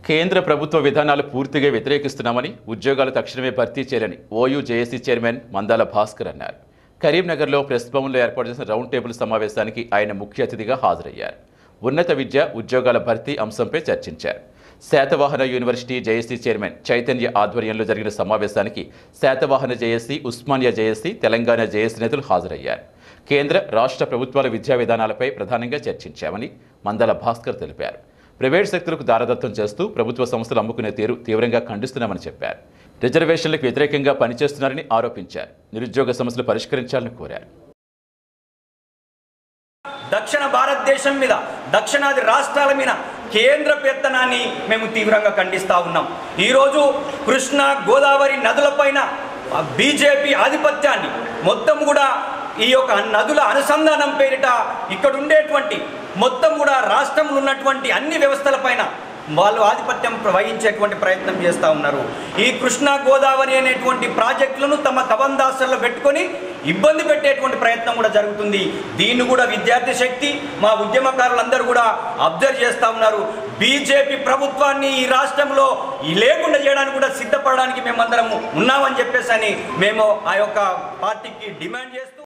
కేంద్ర ప్రభుత్వ విధానాలు పూర్తిగా వ్యతిరేకిస్తున్నామని ఉద్యోగాలు తక్షణమే భర్తీ చేయాలని OU JAC chairman Mandala Bhaskar అన్నారు కరీంనగర్లో ప్రెస్ భవన్లో ఏర్పాటు చేసిన రౌండ్ టేబుల్ సమావేశానికి ఆయన ముఖ్య అతిథిగా హాజరయ్యారు ఉన్నత విద్య ఉద్యోగాల భర్తీ అంశంపై చర్చించారు Satavahana university JAC chairman Chaitanya ఆధ్వర్యంలో జరిగిన సమావేశానికి Satavahana JAC Osmania JAC Telangana JAC నేతలు హాజరయ్యారు కేంద్ర రాష్ట్ర ప్రభుత్వాల విద్యా విధానాలపై ప్రధానంగా చర్చించామని మందల భాస్కర్ తెలిపారు ప్రైవేట్ శక్తులకు దారదత్తం చేస్తూ ప్రభుత్వ సంస్థలు అమ్ముకునే తీరు తీవ్రంగా ఖండిస్తున్నామని చెప్పారు రిజర్వేషన్లకు వ్యతిరేకంగా పనిచేస్తున్నారని ఆరోపించారు నిరుద్యోగ సమస్యలు పరిష్కరించాలని కోరారు దక్షిణ భారతదేశం మీద దక్షిణాది రాష్ట్రాల మీద కేంద్ర పెత్తనాన్ని మేము తీవ్రంగా ఖండిస్తూ ఉన్నాం ఈరోజు కృష్ణ గోదావరి నదులపైన బీజేపీ ఆధిపత్యాన్ని మొత్తం కూడా ఈ యొక్క నదుల అనుసంధానం పేరిట ఇక్కడ ఉండేటువంటి మొత్తం కూడా రాష్ట్రంలో ఉన్నటువంటి అన్ని వ్యవస్థలపైన వాళ్ళు ఆధిపత్యం వహించేటువంటి ప్రయత్నం చేస్తూ ఉన్నారు ఈ కృష్ణా గోదావరి అనేటువంటి ప్రాజెక్టులను తమ కబందాసల్లో పెట్టుకొని ఇబ్బంది పెట్టేటువంటి ప్రయత్నం కూడా జరుగుతుంది దీన్ని కూడా విద్యార్థి శక్తి మా ఉద్యమకారులందరూ కూడా అబ్జర్వ్ చేస్తూ ఉన్నారు బీజేపీ ప్రభుత్వాన్ని ఈ రాష్ట్రంలో ఈ లేకుండా చేయడానికి కూడా సిద్ధపడడానికి మేమందరం ఉన్నామని చెప్పేసి అని మేము ఆ యొక్క పార్టీకి డిమాండ్ చేస్తూ